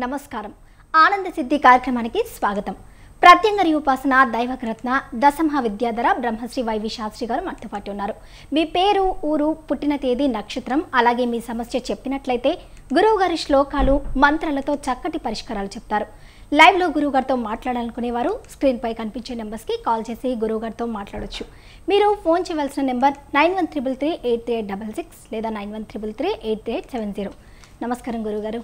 నమస్కారం ఆనంద సిద్ధి కార్యక్రమానికి స్వాగతం ప్రత్యంగరి ఉపాసన దైవకరత్న దశమహా విద్యాధర బ్రహ్మశ్రీ వైవి శాస్త్రి గారు మనతో పాటు ఉన్నారు మీ పేరు ఊరు పుట్టిన తేదీ నక్షత్రం అలాగే మీ సమస్య చెప్పినట్లయితే గురువు గారి శ్లోకాలు మంత్రాలతో చక్కటి పరిష్కారాలు చెప్తారు లైవ్లో గురువు గారితో మాట్లాడాలనుకునేవారు స్క్రీన్పై కనిపించే నెంబర్స్కి కాల్ చేసి గురువు గారితో మాట్లాడొచ్చు మీరు ఫోన్ చేయవలసిన number nine one triple three eight three eight double six లేదా nine one triple three eight three eight seven zero నమస్కారం గురుగారు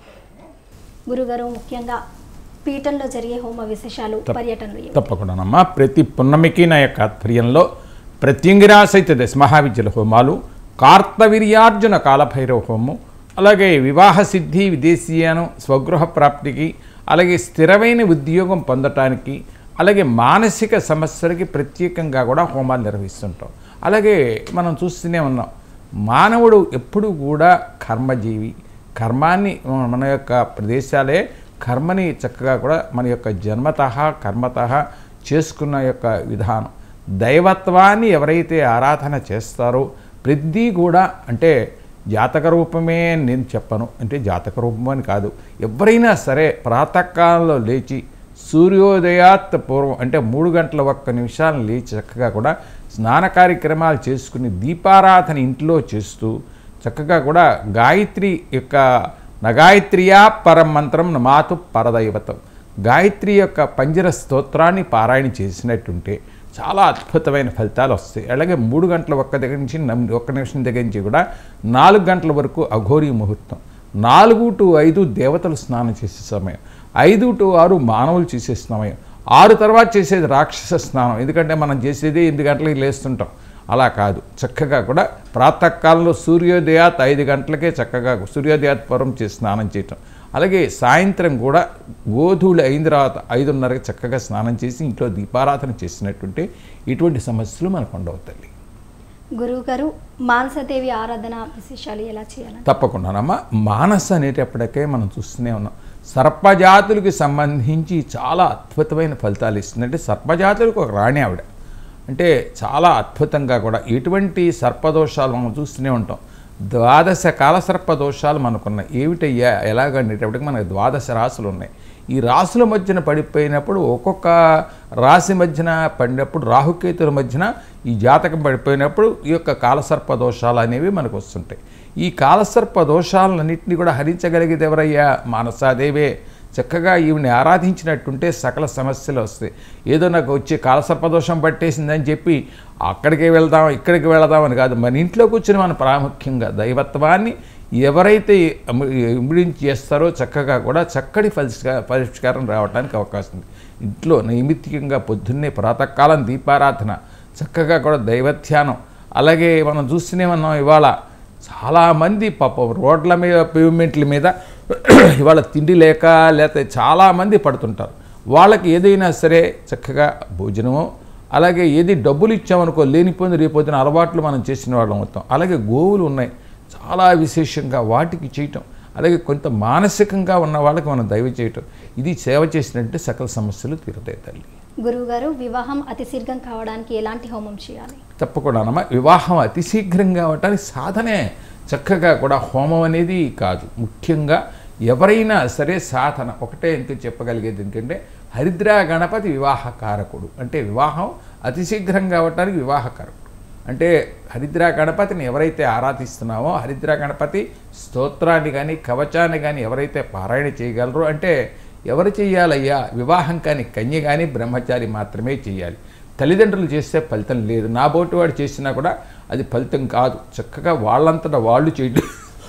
గురుగారు ముఖ్యంగా పీఠంలో జరిగే హోమ విశేషాలు పర్యటనలు ఏమిటి? తప్పకుండానమ్మా ప్రతి పున్నమికి నా యొక్క ఆధ్వర్యంలో ప్రత్యంగిరాసైత దశమహావిద్యల హోమాలు కార్తవీర్యార్జున కాలభైరవ హోమం అలాగే వివాహ సిద్ధి విదేశీయానం స్వగృహ ప్రాప్తికి అలాగే స్థిరమైన ఉద్యోగం పొందటానికి అలాగే మానసిక సమస్యలకి ప్రత్యేకంగా కూడా హోమాలు నిర్వహిస్తుంటాం అలాగే మనం చూస్తూనే ఉన్నాం మానవుడు ఎప్పుడు కూడా కర్మజీవి కర్మాన్ని మన యొక్క ప్రదేశాలే కర్మని చక్కగా కూడా మన యొక్క జన్మత కర్మత చేసుకున్న యొక్క విధానం దైవత్వాన్ని ఎవరైతే ఆరాధన చేస్తారో ప్రతి కూడా అంటే జాతక రూపమే అని నేను చెప్పను అంటే జాతక రూపం అని కాదు ఎవరైనా సరే ప్రాతకాలంలో లేచి సూర్యోదయాత్ పూర్వం అంటే మూడు గంటల ఒక్క నిమిషాలను లేచి చక్కగా కూడా స్నాన కార్యక్రమాలు చేసుకుని దీపారాధన ఇంట్లో చేస్తూ చక్కగా కూడా గాయత్రి యొక్క నగాయత్రియా పరం మంత్రం నమాతు పరదైవతం గాయత్రి యొక్క పంజర స్తోత్రాన్ని పారాయణ చేసినట్టుంటే చాలా అద్భుతమైన ఫలితాలు వస్తాయి అలాగే మూడు గంటల ఒక్క దగ్గర నుంచి నమ్- ఒక్క నిమిషం దగ్గర నుంచి కూడా నాలుగు గంటల వరకు అఘోరీ ముహూర్తం నాలుగు టు ఐదు దేవతలు స్నానం చేసే సమయం ఐదు టు ఆరు మానవులు చేసే సమయం ఆరు తర్వాత చేసేది రాక్షస స్నానం ఎందుకంటే మనం చేసేది ఎనిమిది గంటలకి లేస్తుంటాం అలా కాదు చక్కగా కూడా ప్రాతకాలంలో సూర్యోదయాత్ ఐదు గంటలకే చక్కగా సూర్యోదయాత్ పూర్వం చేసి స్నానం చేయటం అలాగే సాయంత్రం కూడా గోధువులు అయిన తర్వాత ఐదున్నరకి చక్కగా స్నానం చేసి ఇంట్లో దీపారాధన చేసినట్టుంటే ఇటువంటి సమస్యలు మనకు ఉండవు తల్లి గురువు గారు మానసదేవి ఆరాధన విశేషాలు ఎలా చేయాలని తప్పకుండానమ్మా మానస అనేటప్పటికే మనం చూస్తూనే ఉన్నాం సర్పజాతులకు సంబంధించి చాలా అద్భుతమైన ఫలితాలు ఇస్తుంది అంటే సర్పజాతులకు ఒక రాణి ఆవిడ అంటే చాలా అద్భుతంగా కూడా ఎటువంటి సర్పదోషాలు మనం చూస్తూనే ఉంటాం ద్వాదశ కాల సర్పదోషాలు మనకున్నాయి ఏమిటయ్యా ఎలాగనేటప్పటికి మనకు ద్వాదశ రాసులు ఉన్నాయి ఈ రాసుల మధ్యన పడిపోయినప్పుడు ఒక్కొక్క రాశి మధ్యన పడినప్పుడు రాహుకేతుల మధ్యన ఈ జాతకం పడిపోయినప్పుడు ఈ యొక్క కాలసర్ప దోషాలు అనేవి మనకు వస్తుంటాయి ఈ కాలసర్ప దోషాలన్నింటినీ కూడా హరించగలిగేది ఎవరయ్యా మానసాదేవే చక్కగా ఈవిని ఆరాధించినట్టుంటే సకల సమస్యలు వస్తాయి ఏదో నాకు వచ్చే కాలసర్పదోషం పట్టేసిందని చెప్పి అక్కడికే వెళ్దాం ఇక్కడికి వెళదాం అని కాదు మన ఇంట్లో కూర్చుని మన ప్రాముఖ్యంగా దైవత్వాన్ని ఎవరైతే ఇమ్- ఇమిడించి చేస్తారో చక్కగా కూడా చక్కటి పరిష్కార పరిష్కారం రావడానికి అవకాశం ఉంది ఇంట్లో నైమిత్తికంగా పొద్దున్నే ప్రాతకాలం దీపారాధన చక్కగా కూడా దైవధ్యానం అలాగే మనం చూస్తూనే ఉన్నాం ఇవాళ చాలామంది పాపం రోడ్ల మీద పేమెంట్ల మీద ఇవాళ తిండి లేక లేకపోతే చాలామంది పడుతుంటారు వాళ్ళకి ఏదైనా సరే చక్కగా భోజనమో అలాగే ఏది డబ్బులు ఇచ్చామనుకో లేనిపోయిన రేపొద్దున అలవాట్లు మనం చేసిన వాళ్ళం అవుతాం అలాగే గోవులు ఉన్నాయి చాలా విశేషంగా వాటికి చేయటం అలాగే కొంత మానసికంగా ఉన్న వాళ్ళకి మనం దైవ చేయటం ఇది సేవ చేసినట్టే సకల సమస్యలు తీరుతాయి తల్లి గురువు గారు వివాహం అతి శీఘ్రం కావడానికి ఎలాంటి హోమం చేయాలి తప్పకుండానమ్మా వివాహం అతి శీఘ్రంగా అవటానికి సాధనే చక్కగా కూడా హోమం అనేది కాదు ముఖ్యంగా ఎవరైనా సరే సాధన ఒకటే ఎందుకు చెప్పగలిగేది ఏంటంటే హరిద్రా గణపతి వివాహకారకుడు అంటే వివాహం అతి శీఘ్రంగా అవటానికి వివాహకారకుడు అంటే హరిద్రా గణపతిని ఎవరైతే ఆరాధిస్తున్నామో హరిద్రా గణపతి స్తోత్రాన్ని కానీ కవచాన్ని కానీ ఎవరైతే పారాయణ చేయగలరో అంటే ఎవరు చేయాలయ్యా వివాహం కానీ కన్య కానీ బ్రహ్మచారి మాత్రమే చేయాలి తల్లిదండ్రులు చేస్తే ఫలితం లేదు నా బోటి వాడు చేసినా కూడా అది ఫలితం కాదు చక్కగా వాళ్ళంతటా వాళ్ళు చేయడం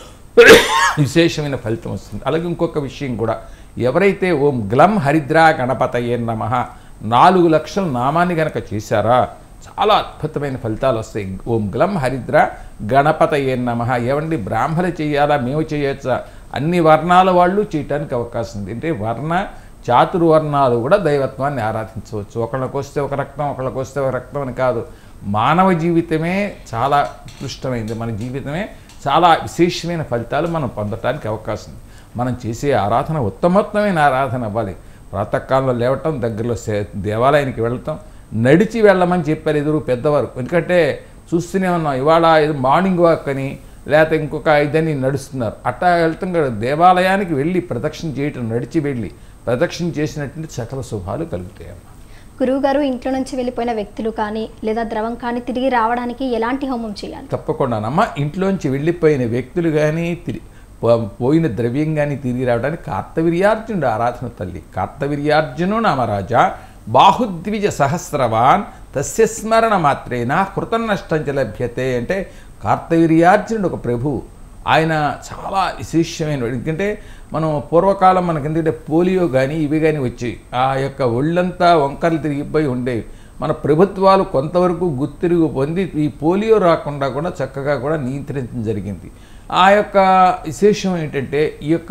విశేషమైన ఫలితం వస్తుంది అలాగే ఇంకొక విషయం కూడా ఎవరైతే ఓం గ్లం హరిద్రా గణపతయే నమ నాలుగు లక్షల నామాన్ని గనక చేశారా చాలా అద్భుతమైన ఫలితాలు వస్తాయి ఓం గ్లం హరిద్ర గణపతయే నమ ఏమండి బ్రాహ్మణులు చేయాలా మేము చేయొచ్చా అన్ని వర్ణాల వాళ్ళు చేయటానికి అవకాశం ఉంది అంటే వర్ణ చాతుర్వర్ణాలు కూడా దైవత్వాన్ని ఆరాధించవచ్చు ఒకళ్ళకి వస్తే ఒక రక్తం ఒకళ్ళకి వస్తే ఒక రక్తం అని కాదు మానవ జీవితమే చాలా ఉత్కృష్టమైంది మన జీవితమే చాలా విశేషమైన ఫలితాలు మనం పొందటానికి అవకాశం ఉంది మనం చేసే ఆరాధన ఉత్తమోత్తమైన ఆరాధన అవ్వాలి ప్రాతకాలంలో లేవటం దగ్గరలో సే- దేవాలయానికి వెళ్ళటం నడిచి వెళ్ళమని చెప్పారు ఎదురు పెద్దవారు ఎందుకంటే చూస్తూనే ఉన్నాం ఇవాళ ఇది మార్నింగ్ వాక్ అని లేకపోతే ఇంకొక ఇదని నడుస్తున్నారు అట్టా వెళ్తాం కదా దేవాలయానికి వెళ్ళి ప్రదక్షిణ చేయటం నడిచి వెళ్ళి ప్రదక్షిణ చేసినటువంటి సకల శుభాలు కలుగుతాయమ్మా గురువుగారు ఇంట్లో నుంచి వెళ్ళిపోయిన వ్యక్తులు కానీ లేదా ద్రవం కానీ తిరిగి రావడానికి ఎలాంటి హోమం చేయాలి తప్పకుండానమ్మా ఇంట్లోంచి వెళ్ళిపోయిన వ్యక్తులు కానీ తిరి పో- పోయిన ద్రవ్యం కానీ తిరిగి రావడానికి కార్తవీర్యార్జునుడు ఆరాధన తల్లి కార్తవీర్యార్జును నామరాజా బాహుద్విజ సహస్రవాన్ తస్య స్మరణ మాత్రేన కృతం నష్టం చ లభ్యతే అంటే కార్తవీర్యార్జునుడు ఒక ప్రభు ఆయన చాలా విశేషమైన ఎందుకంటే మనం పూర్వకాలం మనకి ఎందుకంటే పోలియో కానీ ఇవి కానీ వచ్చాయి ఆ యొక్క ఒళ్ళంతా వంకరలు తిరిగిపోయి ఉండేవి మన ప్రభుత్వాలు కొంతవరకు గుర్తిరుగు పొంది ఈ పోలియో రాకుండా కూడా చక్కగా కూడా నియంత్రించడం జరిగింది ఆ యొక్క విశేషం ఏంటంటే ఈ యొక్క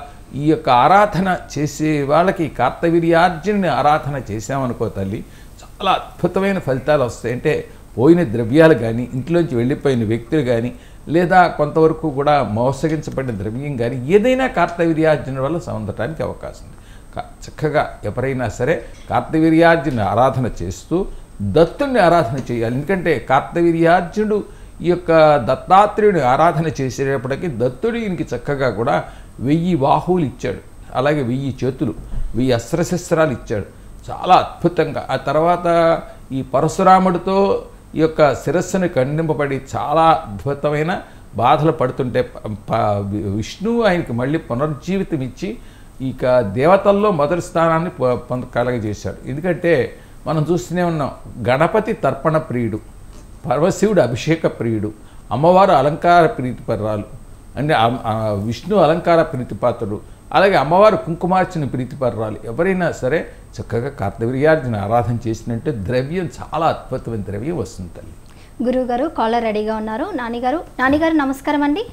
ఈ యొక్క ఆరాధన చేసే వాళ్ళకి కార్తవీర్యార్జుని ఆరాధన చేశామనుకో తల్లి చాలా అద్భుతమైన ఫలితాలు వస్తాయి అంటే పోయిన ద్రవ్యాలు కానీ ఇంట్లోంచి వెళ్ళిపోయిన వ్యక్తులు కానీ లేదా కొంతవరకు కూడా మోసగించబడిన ద్రవ్యం కానీ ఏదైనా కార్తవీర్యార్జున వల్ల సందటానికి అవకాశం ఉంది కా- చక్కగా ఎవరైనా సరే కార్తవీర్యార్జుని ఆరాధన చేస్తూ దత్తుని ఆరాధన చేయాలి ఎందుకంటే కార్తవీర్యార్జునుడు ఈ యొక్క దత్తాత్రేయుని ఆరాధన చేసేటప్పటికి దత్తుడు ఈయనకి చక్కగా కూడా వెయ్యి బాహువులు ఇచ్చాడు అలాగే వెయ్యి చేతులు వెయ్యి అస్త్రశస్త్రాలు ఇచ్చాడు చాలా అద్భుతంగా ఆ తర్వాత ఈ పరశురాముడితో ఈ యొక్క శిరస్సుని ఖండింపబడి చాలా అద్భుతమైన బాధలు పడుతుంటే ప- ప- విష్ణువు ఆయనకి మళ్ళీ పునర్జీవితం ఇచ్చి ఇక దేవతల్లో మొదటి స్థానాన్ని పొ- పొంద కలగజేశాడు ఎందుకంటే మనం చూస్తూనే ఉన్నాం గణపతి తర్పణ ప్రియుడు పరమశివుడు అభిషేక ప్రియుడు అమ్మవారు అలంకార ప్రీతిపరాలు అంటే అమ్- ఆ విష్ణు అలంకార ప్రీతిపాత్రుడు అలాగే అమ్మవారు కుంకుమార్చన ప్రీతిపరాలు ఎవరైనా సరే చక్కగా కార్తవీర్యార్జున ఆరాధన చేసినట్టే ద్రవ్యం చాలా అద్భుతమైన ద్రవ్యం వస్తుంది తల్లి గురువుగారు కాలర్ రెడీగా ఉన్నారు నానిగారు నానిగారు నమస్కారం అండి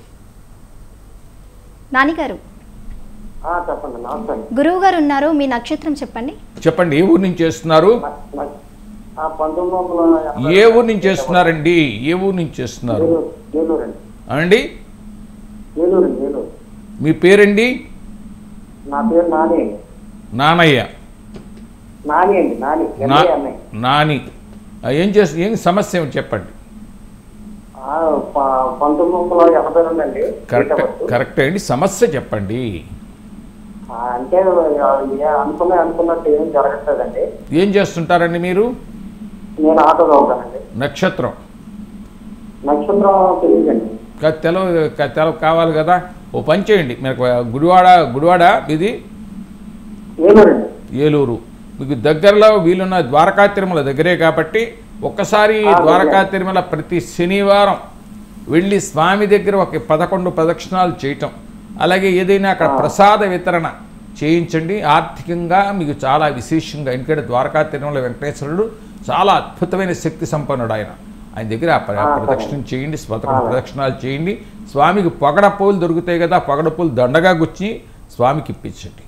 నానిగారు ఆ, చెప్పండి నమస్తే అండి. గురువుగారు ఉన్నారు మీ నక్షత్రం చెప్పండి చెప్పండి ఏ ఊరు నుంచి చేస్తున్నారు మ- మ- ఆ, పంతొమ్మిది వందల ఎనభై ఏ ఊరు నుంచి చేస్తున్నారండి ఏ ఊరు నుంచి చేస్తున్నారు ఏలూరు ఏలూరు అండి అండి ఏలూరు అండి ఏలూరు మీ పేరండి నా పేరు నాని అండి నానయ్య నాని అండి నాని నా ఎంఏ అన్నయ్య నాని ఆ, ఏం చేస్తు ఏం సమస్య ఏమిటి చెప్పండి ఆ, ప- పంతొమ్మిది వందల ఎనభై రెండు అండి correct date of birth. Correct అండి సమస్య చెప్పండి ఆ, అంటే ఆ, ఏ అనుకున్న అనుకున్నట్టు ఏం జరగట్లేదండి ఏం చేస్తుంటారండి మీరు నేను ఆటో చదువుతానండి నక్షత్రం నక్షత్రం తెలియదండి క- తెలవ క- తెలవ కావాలి కదా ఓ పని చేయండి మీకు గుడివాడ గుడివాడ ఇది ఏలూరు అండి ఏలూరు మీకు దగ్గరలో వీలున్న ద్వారకా తిరుమల దగ్గరే కాబట్టి ఒక్కసారి ఆ, ద్వారకా తిరుమల ప్రతి శనివారం వెళ్ళి స్వామి దగ్గర ఒక పదకొండు ప్రదక్షిణాలు చేయటం అలాగే ఏదైనా అక్కడ ప్రసాద వితరణ చేయించండి ఆర్థికంగా మీకు చాలా విశేషంగా ఎందుకంటే ద్వారకా తిరుమల వెంకటేశ్వరుడు చాలా అద్భుతమైన శక్తి సంపన్నుడు ఆయన ఆయన దగ్గర ఆ ప్ర- ఆ, ప్రదక్షిణ చేయండి పదకొండు ప్రదక్షిణాలు చేయండి స్వామికి పొగడ పూలు దొరుకుతాయి కదా పొగడ పూలు దండగా గుచ్చి స్వామికి ఇప్పించండి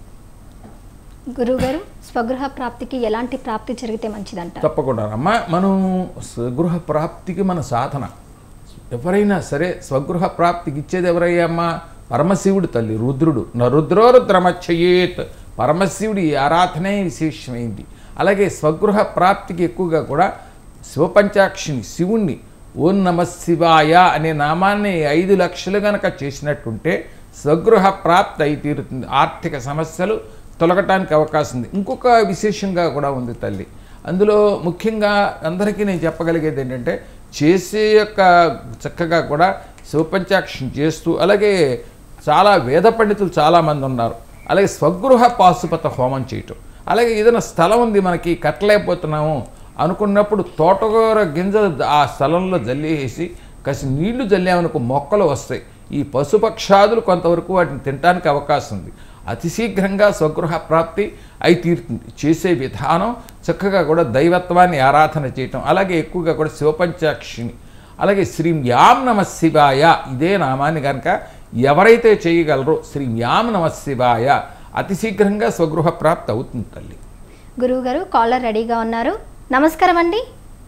గురువుగారు స్వగృహ ప్రాప్తికి ఎలాంటి ప్రాప్తి జరిగితే మంచిదంటారు తప్పకుండా అమ్మా మనం స్వగృహ ప్రాప్తికి మన సాధన ఎవరైనా సరే స్వగృహ ప్రాప్తికి ఇచ్చేది ఎవరయ్యా అమ్మా పరమశివుడు తల్లి రుద్రుడు న రుద్రో రుద్రమచ్చయేత్ పరమశివుడి ఆరాధనే విశేషమైంది అలాగే స్వగృహ ప్రాప్తికి ఎక్కువగా కూడా శివపంచాక్షిని శివుణ్ణి ఓం నమ శివాయ అనే నామాన్ని ఐదు లక్షలు గనక చేసినట్టుంటే స్వగృహ ప్రాప్తి అయి తీరుతుంది ఆర్థిక సమస్యలు తొలగటానికి అవకాశం ఉంది ఇంకొక విశేషంగా కూడా ఉంది తల్లి అందులో ముఖ్యంగా అందరికీ నేను చెప్పగలిగేది ఏంటంటే చేసే యొక్క చక్కగా కూడా శివపంచాక్షం చేస్తూ అలాగే చాలా వేద పండితులు చాలామంది ఉన్నారు అలాగే స్వగృహ పాశుపత హోమం చేయటం అలాగే ఏదైనా స్థలం ఉంది మనకి కట్టలేకపోతున్నాము అనుకున్నప్పుడు తోటకూర గింజలు ఆ స్థలంలో జల్లేసి కాసి నీళ్లు జల్లామనుకో మొక్కలు వస్తాయి ఈ పశుపక్షాదులు కొంతవరకు వాటిని తినడానికి అవకాశం ఉంది అతి శీఘ్రంగా స్వగృహ ప్రాప్తి అయి తీరుతుంది చేసే విధానం చక్కగా కూడా దైవత్వాన్ని ఆరాధన చేయటం అలాగే ఎక్కువగా కూడా శివపంచాక్షిని అలాగే శ్రీ యాం నమ శివాయ ఇదే నామాన్ని కనుక ఎవరైతే చేయగలరో శ్రీ యాం నమ శివాయ అతి శీఘ్రంగా స్వగృహ ప్రాప్తి అవుతుంది తల్లి గురువుగారు కాలర్ రెడీగా ఉన్నారు నమస్కారం అండి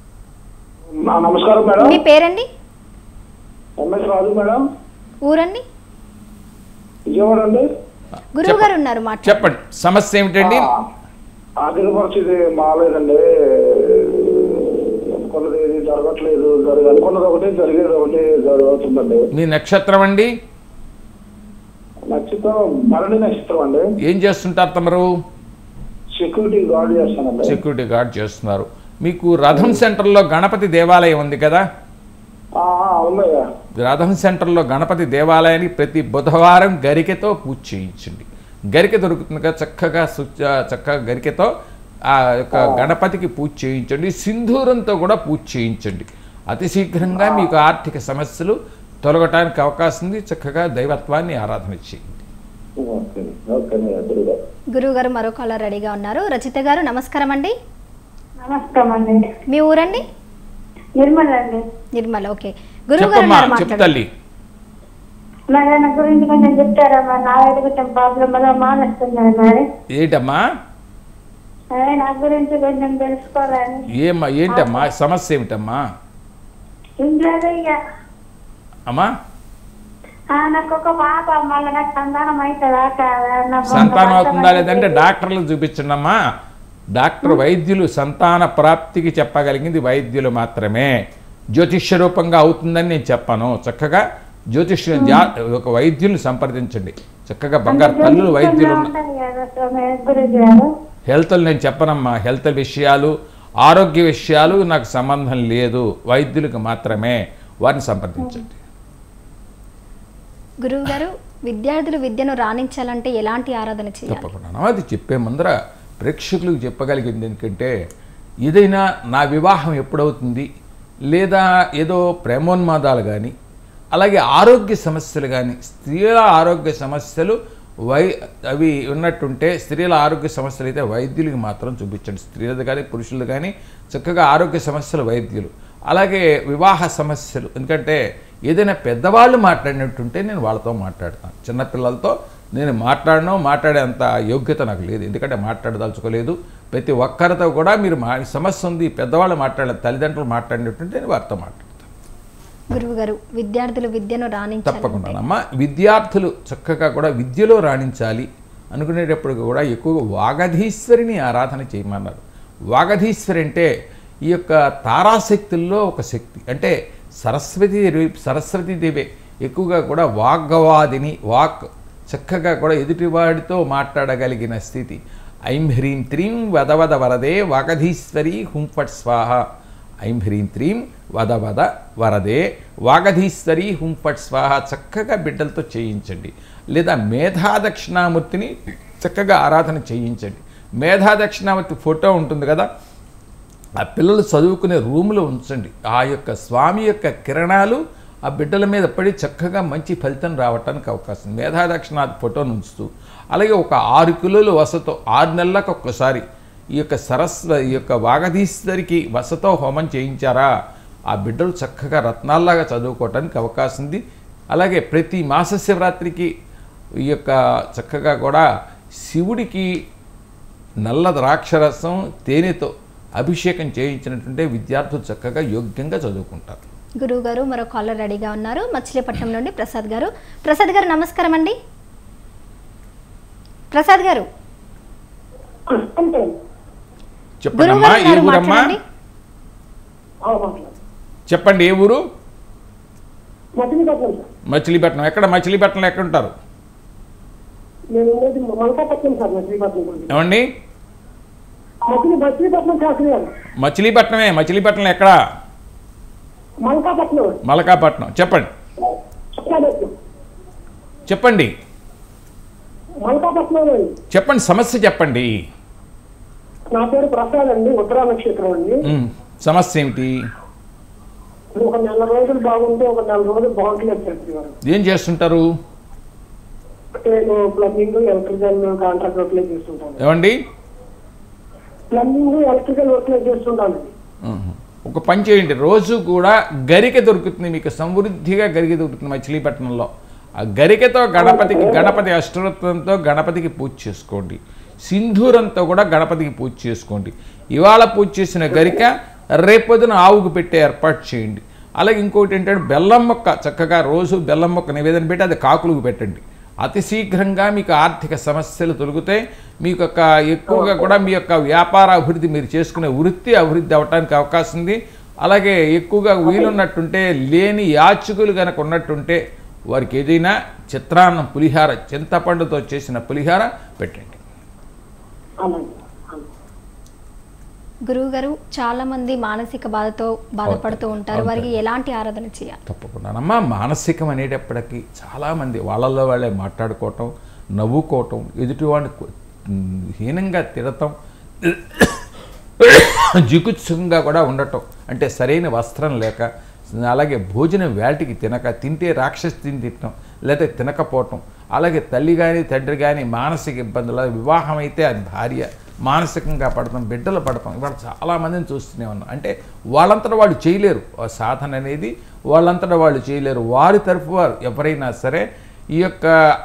నా నమస్కారం మేడం మీ పేరండి ఎంఎస్ రాజు మేడం ఊరండి విజయవాడ అండి గురువుగారు ఉన్నారు మాట చెప్పండి సమస్య ఏమిటండి ఆర్థిక పరిస్థితి బాగాలేదండి అనుకున్నది ఏది జరగట్లేదు జరగ అనుకున్నది ఒకటి జరిగేది ఒకటి జరుగుతుందండి మీ నక్షత్రం అండి నక్షత్రం మరణి నక్షత్రం అండి ఏం చేస్తుంటారు తమరు సెక్యూరిటీ గార్డ్ చేస్తానండి సెక్యూరిటీ గార్డ్ చేస్తున్నారు మీకు రథం సెంటర్లో గణపతి దేవాలయం ఉంది కదా ఆ, ఆ, ఉందయ్యా రథం సెంటర్లో గణపతి దేవాలయానికి ప్రతి బుధవారం గరికెతో పూజ చేయించండి గరికె దొరుకుతుంది కదా చక్కగా శుచ చక్కగా గరికెతో ఆ యొక్క గణపతికి పూజ చేయించండి సింధూరంతో కూడా పూజ చేయించండి అతి శీఘ్రంగా మీకు ఆర్థిక సమస్యలు తొలగటానికి అవకాశం ఉంది చక్కగా దైవత్వాన్ని ఆరాధన చేయండి ఓకే ఓకేనయ్యా గురుగారు గురువు గారు మరో కాలర్ రెడీగా ఉన్నారు రచిత గారు నమస్కారం అండి నమస్కారం అండి మీ ఊరండి నిర్మల్ అండి నిర్మల్ ఓకే గురువు గారు చెప్పమ్మా ఉన్నారు చెప్పు మాట్లాడండి తల్లి మరి ఆయన గురించి కొంచెం చెప్తారా మరి నా దగ్గర కొంచెం ప్రాబ్లం వల్ల మానేస్తున్నాను మరి ఏంటమ్మా అదే నా గురించి కొంచెం తెలుసుకోవాలని ఏమ్మా ఏంటమ్మా సమస్య ఏమిటమ్మా ఇంట్లో ఇక అమ్మా ఆ, నాకు ఒక పాప మళ్ళీ నాకు సంతానం అవుతుందా కాదా నా బొమ్మ సంతానం అవుతుందా పక్కన లేదంటే డాక్టర్లు చూపించండి అమ్మా డాక్టర్ వైద్యులు సంతాన ప్రాప్తికి చెప్పగలిగింది వైద్యులు మాత్రమే జ్యోతిష్య రూపంగా అవుతుందని నేను చెప్పను చక్కగా జ్యోతిష్య జా- ఒక వైద్యుల్ని సంప్రదించండి చక్కగా బంగారు తల్లులు వైద్యులు ఉన్న ఉంటుంది కదా స్వామి గురుజీ గారు హెల్త్ నేను చెప్పనమ్మా హెల్త్ విషయాలు ఆరోగ్య విషయాలు నాకు సంబంధం లేదు వైద్యులకు మాత్రమే వారిని సంప్రదించండి గురువు గారు విద్యార్థులు విద్యను రాణించాలంటే ఎలాంటి ఆరాధన చేయాలి తప్పకుండా అది చెప్పే ముందర ప్రేక్షకులకు చెప్పగలిగింది ఎందుకంటే ఏదైనా నా వివాహం ఎప్పుడవుతుంది లేదా ఏదో ప్రేమోన్మాదాలు కానీ అలాగే ఆరోగ్య సమస్యలు కానీ స్త్రీల ఆరోగ్య సమస్యలు వై అవి ఉన్నట్టుంటే స్త్రీల ఆరోగ్య సమస్యలు అయితే వైద్యులకి మాత్రం చూపించండి స్త్రీలది కానీ పురుషులది కానీ చక్కగా ఆరోగ్య సమస్యలు వైద్యులు అలాగే వివాహ సమస్యలు ఎందుకంటే ఏదైనా పెద్దవాళ్ళు మాట్లాడినట్టుంటే నేను వాళ్ళతో మాట్లాడతాను చిన్నపిల్లలతో నేను మాట్లాడను మాట్లాడేంత యోగ్యత నాకు లేదు ఎందుకంటే మాట్లాడదలుచుకోలేదు ప్రతి ఒక్కరితో కూడా మీరు మా సమస్య ఉంది పెద్దవాళ్ళు మాట్లాడే తల్లిదండ్రులు మాట్లాడినట్టుంటే నేను వారితో మాట్లాడతాను గురువు గారు విద్యార్థులు విద్యను రాణించాలి తప్పకుండానమ్మా విద్యార్థులు చక్కగా కూడా విద్యలో రాణించాలి అనుకునేటప్పుడు కూడా ఎక్కువగా వాగధీశ్వరిని ఆరాధన చేయమన్నారు వాగధీశ్వరి అంటే ఈ యొక్క తారాశక్తుల్లో ఒక శక్తి అంటే సరస్వతి సరస్వతీదేవే ఎక్కువగా కూడా వాగ్గవాదిని వాక్ చక్కగా కూడా ఎదుటివాడితో మాట్లాడగలిగిన స్థితి ఐం హ్రీం త్రీం వదవద వరదే వాగధీశ్వరి హుంఫట్ స్వాహ ఐం హ్రీం త్రీం వద వద వరదే వాగధీశ్వరి హుంఫట్ స్వాహ చక్కగా బిడ్డలతో చేయించండి లేదా మేధా దక్షిణామూర్తిని చక్కగా ఆరాధన చేయించండి మేధా దక్షిణామూర్తి ఫోటో ఉంటుంది కదా ఆ పిల్లలు చదువుకునే రూములో ఉంచండి ఆ యొక్క స్వామి యొక్క కిరణాలు ఆ బిడ్డల మీద పడి చక్కగా మంచి ఫలితం రావటానికి అవకాశం ఉంది. మేధా దక్షిణాది ఫోటోను ఉంచుతూ అలాగే ఒక ఆరు కిలోలు వసతో ఆరు నెలలకు ఒక్కసారి ఈ యొక్క సరస్వ ఈ యొక్క వాగధీశ్వరికి వసతో హోమం చేయించారా ఆ బిడ్డలు చక్కగా రత్నాల్లాగా చదువుకోవటానికి అవకాశం ఉంది అలాగే ప్రతి మాస శివరాత్రికి ఈ యొక్క చక్కగా కూడా శివుడికి నల్ల ద్రాక్షరసం తేనెతో అభిషేకం చేయించినట్టుంటే విద్యార్థులు చక్కగా యోగ్యంగా చదువుకుంటారు గురువు గారు మరో కాలర్ రెడీగా ఉన్నారు మచిలీపట్నం నుండి ప్రసాద్ గారు ప్రసాద్ గారు నమస్కారం అండి ప్రసాద్ గారు అంటే చెప్పండి గురువు అమ్మా గారు ఏ ఉన్నారు, ఊరమ్మా మాట్లాడండి చెప్పండి ఏ ఊరు మచిలీపట్నం సార్ మచిలీపట్నం ఎక్కడ మచిలీపట్నంలో ఎక్కడ ఉంటారు నేను ఉండేది మల్కాపట్నం సార్ మచిలీపట్నం ఏమండి మచిలీ మచిలీపట్నం శాస్త్రి గారు మచిలీపట్నమే మచిలీపట్నంలో ఎక్కడ మల్కాపట్నం మలకాపట్నం చెప్పండి మల్కాపట్నం చెప్పండి మల్కాపట్నంలో చెప్పండి సమస్య చెప్పండి నా పేరు ప్రసాద్ అండి ఉత్తరా నక్షత్రం అండి ఉమ్, సమస్య ఏమిటి ఒక నెల రోజులు బాగుంటే ఒక నెల రోజులు బాగుంటలేదు శాస్త్రి గారు ఏం చేస్తుంటారు నేను ప్లంబింగ్ ఎలక్ట్రికల్ కాంట్రాక్ట్ వర్క్లే చేస్తుంటాను ఏమండి ప్లంబింగ్ ఎలక్ట్రికల్ వర్క్లే చేస్తుంటాను ఉహు. ఒక పని చేయండి రోజు కూడా గరిక దొరుకుతుంది మీకు సమృద్ధిగా గరిక దొరుకుతుంది మచిలీపట్నంలో ఆ గరికతో గణపతికి గణపతి అష్టరత్నంతో గణపతికి పూజ చేసుకోండి సింధూరంతో కూడా గణపతికి పూజ చేసుకోండి ఇవాళ పూజ చేసిన గరిక రేపొద్దున ఆవుకు పెట్టే ఏర్పాటు చేయండి అలాగే ఇంకోటి ఏంటంటే బెల్లం మొక్క చక్కగా రోజు బెల్లం మొక్క నివేదన పెట్టి అది కాకులకు పెట్టండి అతి శీఘ్రంగా మీకు ఆర్థిక సమస్యలు తొలగుతాయి మీకు యొక్క ఎక్కువగా కూడా మీ యొక్క వ్యాపార అభివృద్ధి మీరు చేసుకునే వృత్తి అభివృద్ధి అవ్వడానికి అవకాశం ఉంది అలాగే ఎక్కువగా వీలున్నట్టుంటే లేని యాచకులు కనుక ఉన్నట్టుంటే వారికి ఏదైనా చిత్రాన్నం పులిహార చింతపండుతో చేసిన పులిహార పెట్టండి అలాగే అలాగే. గురువుగారు చాలా మంది మానసిక బాధతో బాధపడుతూ ఉంటారు వారికి ఎలాంటి ఆరాధన చేయాలి తప్పకుండానమ్మా మానసికం అనేటప్పటికీ చాలామంది వాళ్ళల్లో వాళ్ళే మాట్లాడుకోవటం నవ్వుకోవటం ఎదుటివాడిని కొ- ఉమ్, హీనంగా తిడటం జిగుత్సుకంగా కూడా ఉండటం అంటే సరైన వస్త్రం లేక అలాగే భోజనం వేటికి తినక తింటే రాక్షసి తిని తినటం లేదా తినకపోవటం అలాగే తల్లి కానీ తండ్రి కానీ మానసిక ఇబ్బందులు వివాహం అయితే అది భార్య మానసికంగా పడతాం బిడ్డలు పడతాం ఇవాళ చాలామందిని చూస్తూనే ఉన్నాం అంటే వాళ్ళంతటా వాళ్ళు చేయలేరు ఆ సాధన అనేది వాళ్ళంతటా వాళ్ళు చేయలేరు వారి తరఫు వారు ఎవరైనా సరే ఈ యొక్క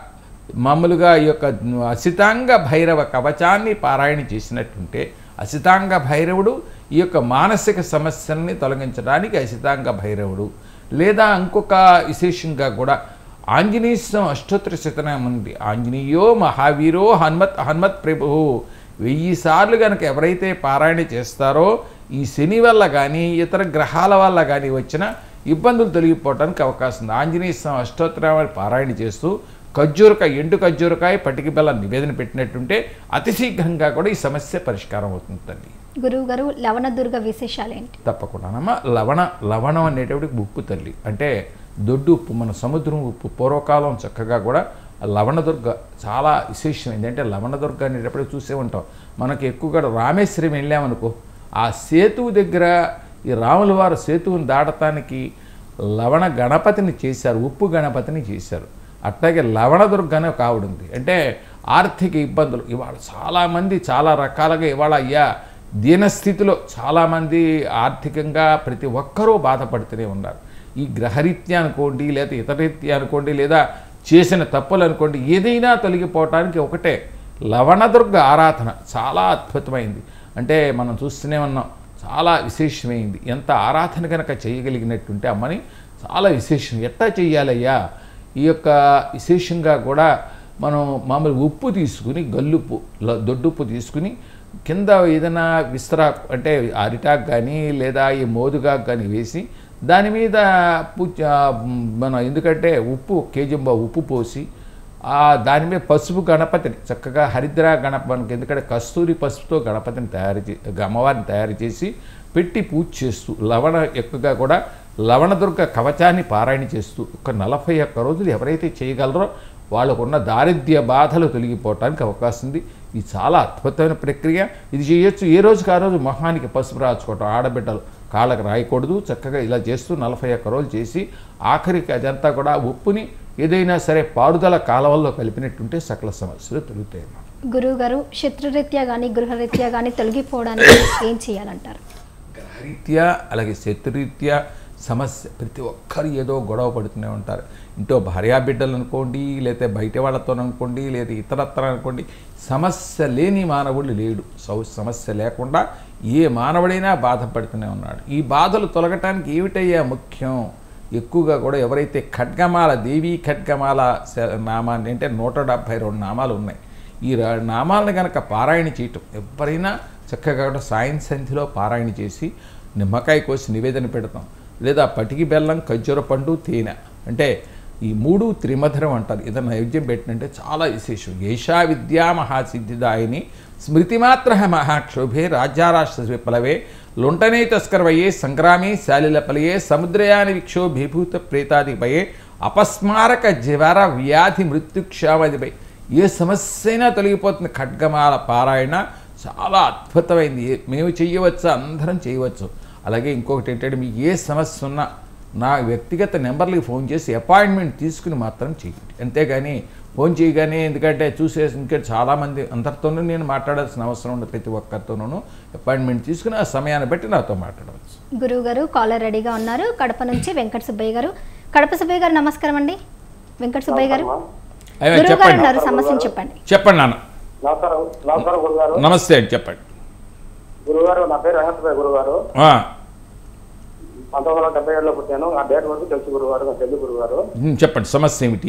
మామూలుగా ఈ యొక్క అసితాంగ భైరవ కవచాన్ని పారాయణ చేసినట్టుంటే అసితాంగ భైరవుడు ఈ యొక్క మానసిక సమస్యల్ని తొలగించడానికి అసితాంగ భైరవుడు లేదా ఇంకొక విశేషంగా కూడా ఆంజనేయ స్వామి అష్టోత్తర శతనామం ఉంది ఆంజనేయో మహావీరో హనుమత్ హనుమత్ ప్రభు వెయ్యి సార్లు కనుక ఎవరైతే పారాయణ చేస్తారో ఈ శని వల్ల కానీ ఇతర గ్రహాల వల్ల కానీ వచ్చిన ఇబ్బందులు తొలగిపోవడానికి అవకాశం ఉంది ఆంజనేయ స్వామి అష్టోత్తరాన్ని పారాయణ చేస్తూ ఖర్జూరకాయ ఎండు ఖర్జూరకాయ పటికి బెల్లం నివేదన పెట్టినట్టుంటే అతి శీఘ్రంగా కూడా ఈ సమస్య పరిష్కారం అవుతుంది తల్లి గురువుగారు లవణదుర్గ విశేషాలు ఏంటి తప్పకుండానమ్మా లవణ లవణం అనేటప్పటికి ఉప్పు తల్లి అంటే దొడ్డు ఉప్పు మన సముద్రం ఉప్పు పూర్వకాలం చక్కగా కూడా లవణదుర్గ చాలా విశేషమైంది అంటే లవణదుర్గ అనేటప్పుడు చూసే ఉంటాం మనకి ఎక్కువగా రామేశ్వరం వెళ్ళామనుకో ఆ సేతువు దగ్గర ఈ రాముల వారు సేతువుని దాటటానికి లవణ గణపతిని చేశారు ఉప్పు గణపతిని చేశారు అట్లాగే లవణదుర్గ అనే ఒక ఆవిడ ఉంది అంటే ఆర్థిక ఇబ్బందులు ఇవాళ చాలామంది చాలా రకాలుగా ఇవాళ అయ్యా దీనస్థితిలో చాలామంది ఆర్థికంగా ప్రతి ఒక్కరూ బాధపడుతూనే ఉన్నారు ఈ గ్రహరీత్యా అనుకోండి లేదా ఇతర రీత్యా అనుకోండి లేదా చేసిన తప్పులు అనుకోండి ఏదైనా తొలగిపోవటానికి ఒకటే లవణదుర్గ ఆరాధన చాలా అద్భుతమైంది అంటే మనం చూస్తూనే ఉన్నాం చాలా విశేషమైంది ఎంత ఆరాధన కనుక చేయగలిగినట్టుంటే అమ్మని చాలా విశేషం ఎట్టా చెయ్యాలయ్యా ఈ యొక్క విశేషంగా కూడా మనం మామూలు ఉప్పు తీసుకుని గల్లుప్పు ల- దొడ్డుప్పు తీసుకుని కింద ఏదైనా విస్తరాకు అంటే అరిటాకు కానీ లేదా ఈ మోదుగాకు కానీ వేసి దాని మీద పు- ఆ, మనం ఎందుకంటే ఉప్పు కేజంబా ఉప్పు పోసి ఆ దాని మీద పసుపు గణపతిని చక్కగా హరిద్ర గణపతికి ఎందుకంటే కస్తూరి పసుపుతో గణపతిని తయారు చే అమ్మవారిని తయారు చేసి పెట్టి పూజ చేస్తూ లవణ ఎక్కువగా కూడా లవణదుర్గ కవచాన్ని పారాయణ చేస్తూ ఒక నలభై ఒక్క రోజులు ఎవరైతే చేయగలరో వాళ్ళకున్న దారిద్ర్య బాధలు తొలగిపోవటానికి అవకాశం ఉంది ఇది చాలా అద్భుతమైన ప్రక్రియ ఇది చేయొచ్చు ఏ రోజుకి ఆ రోజు మొహానికి పసుపు రాచుకోవటం ఆడబిడ్డలు కాళ్ళకు రాయకూడదు చక్కగా ఇలా చేస్తూ నలభై ఒక్క రోజులు చేసి ఆఖరికి అదంతా కూడా ఉప్పుని ఏదైనా సరే పారుదల కాలవల్లో కలిపినట్టుంటే సకల సమస్యలు తొలుగుతాయి అన్నమాట. గురువుగారు శత్రురీత్యా కానీ గృహరీత్యా కానీ తొలగిపోవడానికి ఏం చేయాలంటారు గ్రహరీత్యా అలాగే శత్రురీత్యా సమస్య ప్రతి ఒక్కరు ఏదో గొడవ పడుతూనే ఉంటారు ఇంట్లో భార్యాబిడ్డలు అనుకోండి లేకపోతే బయట వాళ్ళతో అనుకోండి లేదా ఇతరత్ర అనుకోండి సమస్య లేని మానవుడు లేడు సౌ సమస్య లేకుండా ఏ మానవుడైనా బాధపడుతూనే ఉన్నాడు ఈ బాధలు తొలగటానికి ఏమిటయ్యా ముఖ్యం ఎక్కువగా కూడా ఎవరైతే ఖడ్గమాల దేవీ ఖడ్గమాల శ- నామాన్ని అంటే నూట డెబ్భై రెండు నామాలు ఉన్నాయి ఈ రా- నామాలను కనుక పారాయణ చేయటం ఎవరైనా చక్కగా కూడా సాయం సంధిలో పారాయణ చేసి నిమ్మకాయ కోసి నివేదన పెడతాం లేదా పటికి బెల్లం ఖర్జూర పండు తేనె అంటే ఈ మూడు త్రిమధురం అంటారు ఏదైనా నైవేద్యం పెట్టినంటే చాలా విశేషం ఏషా విద్యా మహాసిద్ధిదాయిని స్మృతిమాత్ర మహాక్షోభే రాజ్యారాష్ట్ర విప్లవే లుంటనే తస్కరవయే సంగ్రామే శాలిలపలయే సముద్రయాని విక్షో భీభూత ప్రేతాదిపయే అపస్మారక జ్వర వ్యాధి మృత్యుక్షామదిపై ఏ సమస్య అయినా తొలగిపోతుంది ఖడ్గమాల పారాయణ చాలా అద్భుతమైంది ఏ- మేము చేయవచ్చు అందరం చేయవచ్చు అలాగే ఇంకొకటి ఏంటంటే మీకు ఏ సమస్య ఉన్నా నా వ్యక్తిగత నెంబర్లకి ఫోన్ చేసి అపాయింట్మెంట్ తీసుకుని మాత్రం చేయండి అంతేగాని ఫోన్ చేయగానే ఎందుకంటే చూసే ఇంకా చాలామంది అందరితోనూ నేను మాట్లాడాల్సిన అవసరం ఉండదు ప్రతి ఒక్కరితోనూ అపాయింట్మెంట్ తీసుకుని ఆ సమయాన్ని బట్టి నాతో మాట్లాడవచ్చు గురువుగారు కాలర్ రెడీగా ఉన్నారు కడప నుంచి వెంకట సుబ్బయ్య గారు కడప సుబ్బయ్య గారు నమస్కారం అండి వెంకట సుబ్బయ్య గారు అయ్యో, గురువు గారు చెప్పండి ఉన్నారు సమస్యను చెప్పండి చెప్పండి నాన్న నమస్కారం నమస్కారం గురుగారు నమస్తే అండి చెప్పండి గురుగారు నా పేరు వెంకటరావు గురుగారు ఆ, పంతొమ్మిది వందల డెబ్బై ఏడులో పుట్టాను ఆ డేట్ వరకు తెలుసు గురుగారు నాకు తెలుసు గురుగారు ఉమ్, చెప్పండి సమస్య ఏమిటి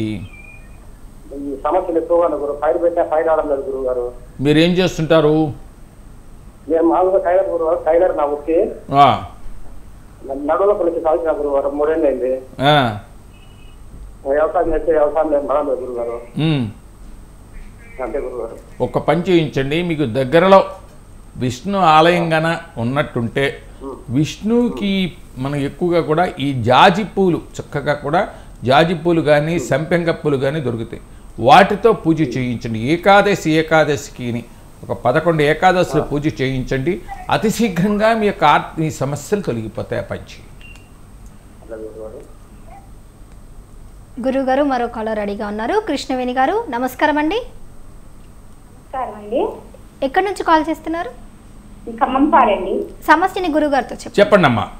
ఈ సమస్యలు ఎక్కువగా ఉన్నాయి గురు ఫైర్ పెట్టా ఫైర్ ఆడడం లేదు గురుగారు మీరు ఏం చేస్తుంటారు నేను మామూలుగా టైలర్ గురుగారు టైలర్ నా వృత్తి ఆ, నడువులో కలిసి సాగుతున్నా గురుగారు మూడేళ్ళు అయింది ఆ, వ్యవసాయం చేస్తే వ్యవసాయం లేదు పడలేదు గురుగారు ఉమ్. అంతే గురుగారు ఒక పని చేయించండి మీకు దగ్గరలో విష్ణు ఆలయం గన ఉన్నట్టుంటే విష్ణువుకి మనం ఎక్కువగా కూడా ఈ జాజి పూలు చక్కగా కూడా జాజి పూలు కానీ సంపెంగ పూలు కానీ దొరుకుతాయి వాటితో పూజ చేయించండి ఏకాదశి ఏకాదశికి ఒక పదకొండు ఏకాదశులు పూజ చేయించండి అతి శీఘ్రంగా మీ యొక్క ఆర్- మీ సమస్యలు తొలగిపోతాయి ఆ పని చేయండి అట్లా గురుగారు గురుగారు మరో కాలర్ రెడీగా ఉన్నారు కృష్ణవేణి గారు నమస్కారం అండి నమస్కారం అండి ఎక్కడి నుంచి కాల్ చేస్తున్నారు ఖమ్మం పాడండి సమస్యని గురుగారితో చెప్పండి చెప్పండి అమ్మా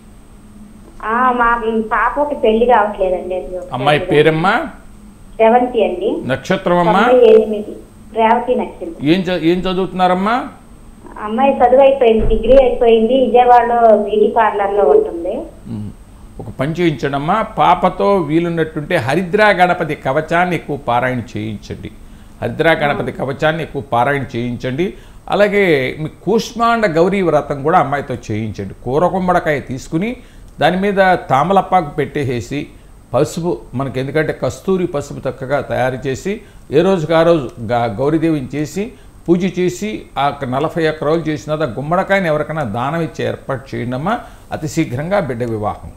ఆ, మా పాపకి పెళ్లి కావట్లేదండి అది ఒకసారి అమ్మాయి పేరమ్మా రేవంతి అండి నక్షత్రం అమ్మా తొంభై ఎనిమిది రేవతి నచ్చింది ఏం చ- ఏం చదువుతున్నారమ్మా అమ్మాయి చదువు అయిపోయింది డిగ్రీ అయిపోయింది విజయవాడలో బ్యూటీ పార్లర్ లో ఉంటుంది ఉమ్. ఒక పని చేయించడమ్మా పాపతో వీలున్నట్టుంటే హరిద్రా గణపతి కవచాన్ని ఎక్కువ పారాయణ చేయించండి హరిద్రా గణపతి కవచాన్ని ఎక్కువ పారాయణ చేయించండి అలాగే మీ కూష్మాండ గౌరీ వ్రతం కూడా అమ్మాయితో చేయించండి కూర కుమ్మడకాయ తీసుకుని దాని మీద తామలపాకు పెట్టేసేసి పసుపు మనకి ఎందుకంటే కస్తూరి పసుపు చక్కగా తయారు చేసి ఏ రోజుకి ఆ రోజు గా గౌరీదేవిని చేసి పూజ చేసి ఆ నలభై ఒక్క రోజులు చేసిన తర్వాత గుమ్మడికాయని ఎవరికైనా దానం ఇచ్చే ఏర్పాటు చేయండి అమ్మా అతి శీఘ్రంగా బిడ్డ వివాహం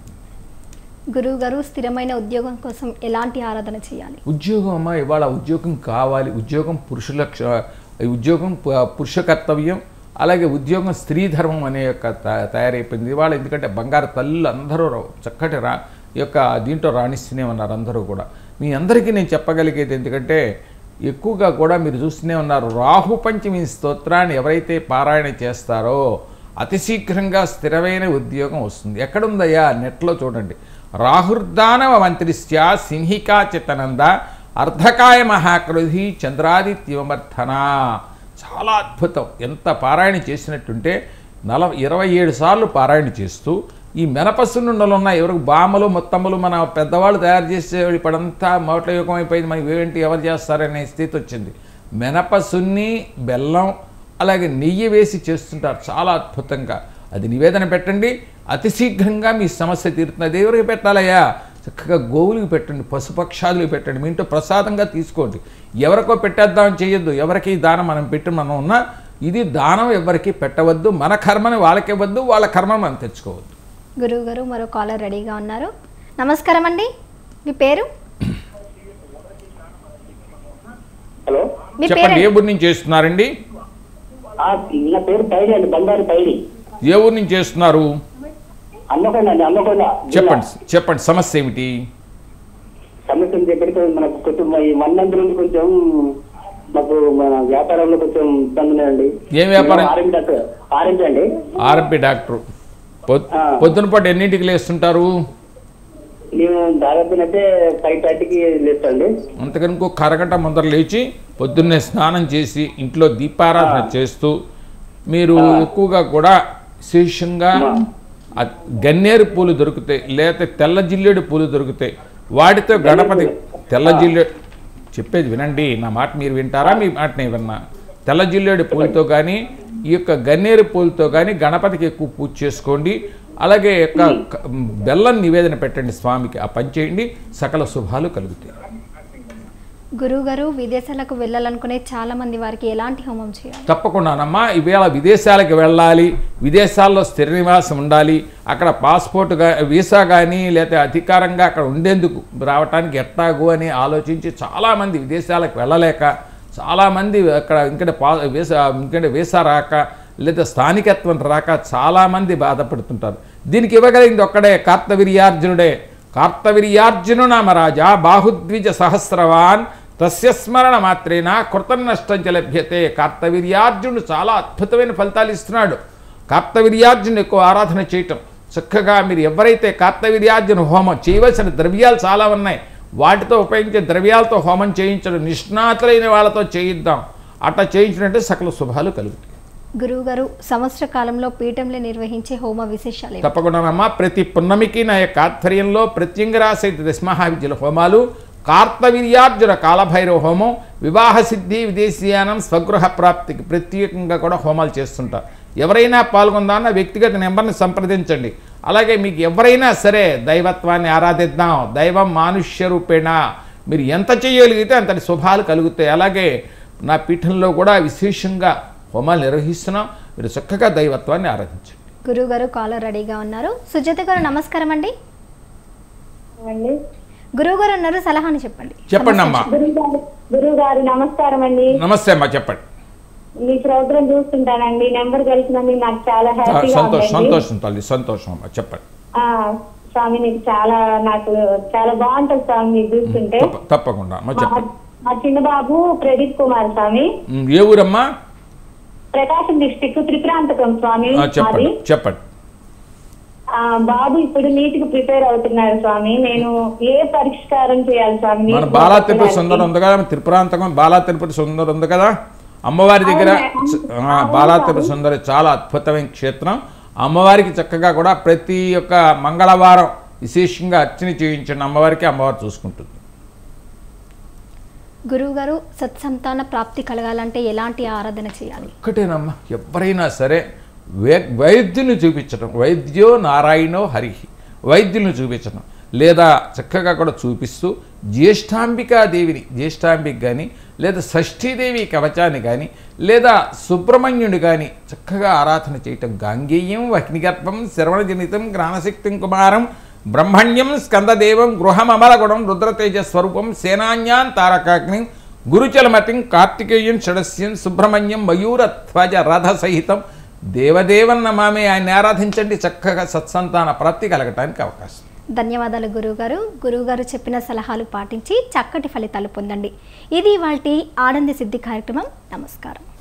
గురువు గారు స్థిరమైన ఉద్యోగం కోసం ఎలాంటి ఆరాధన చేయాలి ఉద్యోగం అమ్మ ఇవాళ ఉద్యోగం కావాలి ఉద్యోగం పురుషుల క్ష- ఈ ఉద్యోగం పు- పురుష కర్తవ్యం అలాగే ఉద్యోగం స్త్రీ ధర్మం అనే యొక్క త- తయారైపోయింది ఇవాళ ఎందుకంటే బంగారు తల్లులు అందరూ రా- చక్కటి రా ఈ యొక్క దీంట్లో రాణిస్తూనే ఉన్నారు అందరూ కూడా మీ అందరికీ నేను చెప్పగలిగేది ఎందుకంటే ఎక్కువగా కూడా మీరు చూస్తూనే ఉన్నారు రాహు పంచమి స్తోత్రాన్ని ఎవరైతే పారాయణ చేస్తారో అతి శీఘ్రంగా స్థిరమైన ఉద్యోగం వస్తుంది ఎక్కడుందయ్యా నెట్లో చూడండి రాహుర్దానవ మంత్రిస్య సింహికా చిత్తనంద అర్ధకాయ మహాకృధి చంద్రాదిత్యమర్థన చాలా అద్భుతం ఎంత పారాయణ చేసినట్టుంటే నల ఇరవై ఏడు సార్లు పారాయణ చేస్తూ ఈ మినపసున్నుండలు ఉన్న ఎవరికి బామలు మొత్తములు మన పెద్దవాళ్ళు తయారు చేసే ఇప్పుడంతా మోట్ల యుగం అయిపోయింది మనకి ఏంటి ఎవరు చేస్తారనే స్థితి వచ్చింది మినపసున్ని బెల్లం అలాగే నెయ్యి వేసి చేస్తుంటారు చాలా అద్భుతంగా అది నివేదన పెట్టండి అతి శీఘ్రంగా మీ సమస్య తీరుతుంది అది ఎవరికి పెట్టాలయ్యా చక్కగా గోవులకు పెట్టండి పశుపక్షాదులకు పెట్టండి మీ ఇంట్లో ప్రసాదంగా తీసుకోండి ఎవరికో పెట్టేద్దామని చేయొద్దు ఎవరికి ఈ దానం మనం పెట్టి మనం ఉన్నా ఇది దానం ఎవరికి పెట్టవద్దు మన కర్మని వాళ్ళకి ఇవ్వద్దు వాళ్ళ కర్మని మనం తెచ్చుకోవద్దు గురువు గారు మరో కాలర్ రెడీగా ఉన్నారు నమస్కారం అండి మీ పేరు హలో మీ చెప్పండి ఏ పేరు ఊరి నుంచి చేస్తున్నారండి ఆ, నా పేరు పైడి అండి బంగారు పైడి ఏ ఊరి నుంచి చేస్తున్నారు అన్నకొండ అండి అన్నకొండ చెప్పండి చెప్పండి సమస్య ఏమిటి సమస్య దగ్గరికి మనకు కొంచెం ఈ వన్ మంత్ నుండి కొంచెం మాకు మన వ్యాపారంలో కొంచెం ఇబ్బంది ఉన్నాయండి ఏం వ్యాపారం? ఆరెంజ్ డాక్టర్ ఆరెంజ్ అండి ఆర్ఎంపీ డాక్టర్ పొద్ ఆ. పొద్దున పాటు ఎన్నింటికి లేస్తుంటారు నేను దాదాపు అయితే ఫైవ్ థర్టీకి లేస్తాండి అంతకని ఇంకొక అరగంట ముందర లేచి పొద్దున్నే స్నానం చేసి ఇంట్లో దీపారాధన చేస్తూ మీరు ఎక్కువగా కూడా విశేషంగా ఆ గన్నేరు పూలు దొరుకుతాయి లేకపోతే తెల్ల జిల్లేడు పూలు దొరుకుతాయి వాటితో గణపతి తెల్ల జిల్లేడు చెప్పేది వినండి నా మాట మీరు వింటారా మీ మాట నేను విన్నా తెల్ల జిల్లేడు పూలతో కానీ ఈ యొక్క గన్నేరు పూలతో కానీ గణపతికి ఎక్కువ పూజ చేసుకోండి అలాగే యొక్క క- బెల్లం నివేదన పెట్టండి స్వామికి ఆ పని చేయండి సకల శుభాలు కలుగుతాయి గురువు గారు విదేశాలకు వెళ్ళాలనుకునే చాలా మంది వారికి ఎలాంటి హోమం చేయాలి తప్పకుండానమ్మా ఇవాళ విదేశాలకు వెళ్ళాలి విదేశాల్లో స్థిర నివాసం ఉండాలి అక్కడ పాస్పోర్ట్ గా వీసా కానీ లేకపోతే అధికారంగా అక్కడ ఉండేందుకు రావటానికి ఎట్టాగు అని ఆలోచించి చాలామంది విదేశాలకు వెళ్ళలేక చాలామంది అక్కడ ఇంకటి పా వీసా ఇంకటి వీసా రాక లేదా స్థానికత్వం రాక చాలామంది బాధపడుతుంటారు దీనికి ఇవ్వగలిగింది ఒక్కడే కార్తవీర్యార్జునుడే కార్తవీర్యార్జును నామ రాజా బాహుద్విజ సహస్రవాన్ తస్య స్మరణ మాత్రేన కృతం నష్టం చ లభ్యతే కార్తవీర్యార్జునుడు చాలా అద్భుతమైన ఫలితాలు ఇస్తున్నాడు కార్తవీర్యార్జును ఎక్కువ ఆరాధన చేయటం చక్కగా మీరు ఎవరైతే కార్తవీర్యార్జున హోమం చేయవలసిన ద్రవ్యాలు చాలా ఉన్నాయి వాటితో ఉపయోగించే ద్రవ్యాలతో హోమం చేయించడం నిష్ణాతులైన వాళ్ళతో చేయిద్దాం అట్లా చేయించినట్టే సకల శుభాలు కలుగుతాయి గురువు గారు సంవత్సర కాలంలో పీఠంలో నిర్వహించే హోమ విశేషాలు ఏమిటి? తప్పకుండానమ్మా ప్రతి పున్నమికి నా యొక్క ఆధ్వర్యంలో ప్రత్యంగరా సహిత దశమహావిద్యుల హోమాలు కార్తవీర్యార్జున కాలభైరవ హోమం వివాహ సిద్ధి విదేశీయానం స్వగృహ ప్రాప్తికి ప్రత్యేకంగా కూడా హోమాలు చేస్తుంటారు ఎవరైనా పాల్గొందాన్న వ్యక్తిగత నెంబర్ని సంప్రదించండి అలాగే మీకు ఎవరైనా సరే దైవత్వాన్ని ఆరాధిద్దాం దైవం మానుష్య రూపేణ మీరు ఎంత చేయగలిగితే అంతటి శుభాలు కలుగుతాయి అలాగే నా పీఠంలో కూడా విశేషంగా హోమాలు నిర్వహిస్తున్నాం మీరు చక్కగా దైవత్వాన్ని ఆరాధించండి గురువు గారు కాలర్ రెడీగా ఉన్నారు సుజాత గారు నమస్కారం అండి అండి గురువు గారు ఉన్నారు సలహాని చెప్పండి చెప్పండి అమ్మా గురువు గారు గురువు గారు నమస్కారం అండి నమస్తే అమ్మా చెప్పండి మీ ప్రోగ్రామ్ చూస్తుంటానండి నెంబర్ కలిసినందుకు నాకు చాలా హ్యాపీగా సంతోషం ఉందండి సంతోషం తల్లి సంతోషం అమ్మా చెప్పండి ఆ, స్వామి నీకు చాలా నాకు చాలా బాగుంటుంది స్వామి మీరు చూస్తుంటే తప్ప తప్పకుండా అమ్మా మా చెప్పండి మా చిన్న బాబు ప్రదీప్ కుమార్ స్వామి ఉమ్, ఏ ఊరమ్మా ప్రకాశం డిస్టిక్ త్రిపురాంతకం స్వామి ఆ, చెప్పండి మాది చెప్పండి ఆ, బాబు ఇప్పుడు నీట్ కి ప్రిపేర్ అవుతున్నాడు స్వామి నేను ఏ పరిష్కారం చేయాలి స్వామి మన నీట్ బాలా కి తిరుపతి పెట్టడానికి? సుందరం ఉంది కదా త్రిపురాంతకం బాలా తిరుపతి సుందరం ఉంది కదా అమ్మవారి దగ్గర అవును, ఆ, అవును, బాలా అవును. తిరుపతి సుందరి చాలా అద్భుతమైన క్షేత్రం అమ్మవారికి చక్కగా కూడా ప్రతి ఒక్క మంగళవారం విశేషంగా అర్చన చేయించండి అమ్మవారికి అమ్మవారు చూసుకుంటుంది గురువు గారు సత్సంతాన ప్రాప్తి కలగాలంటే ఎలాంటి ఆరాధన చేయాలి ఒక్కటేనమ్మా ఎవరైనా సరే వే వైద్యుని చూపించడం వైద్యో నారాయణో హరిహి వైద్యుని చూపించడం లేదా చక్కగా కూడా చూపిస్తూ జ్యేష్ఠాంబికాదేవిని జ్యేష్ఠాంబిక కానీ లేదా షష్ఠీదేవి కవచాన్ని కానీ లేదా సుబ్రహ్మణ్యుని కానీ చక్కగా ఆరాధన చేయటం గాంగేయం వహ్నిగర్భం శ్రవణజనితం జ్ఞానశక్తిం కుమారం బ్రహ్మణ్యం స్కందదేవం గృహమమలగుణం రుద్రతేజ స్వరూపం సేనాన్యాన్ తారకాగ్నిం గురుచలమతిం కార్తికేయం షడస్యం సుబ్రహ్మణ్యం మయూరధ్వజ రథ సహితం దేవదేవన్న మామే ఆయన్ని ఆరాధించండి చక్కగా సత్సంతాన ప్రాప్తి కలగటానికి అవకాశం ధన్యవాదాలు గురువు గారు గురువు గారు చెప్పిన సలహాలు పాటించి చక్కటి ఫలితాలు పొందండి ఇది వాటి ఆనంద సిద్ధి కార్యక్రమం నమస్కారం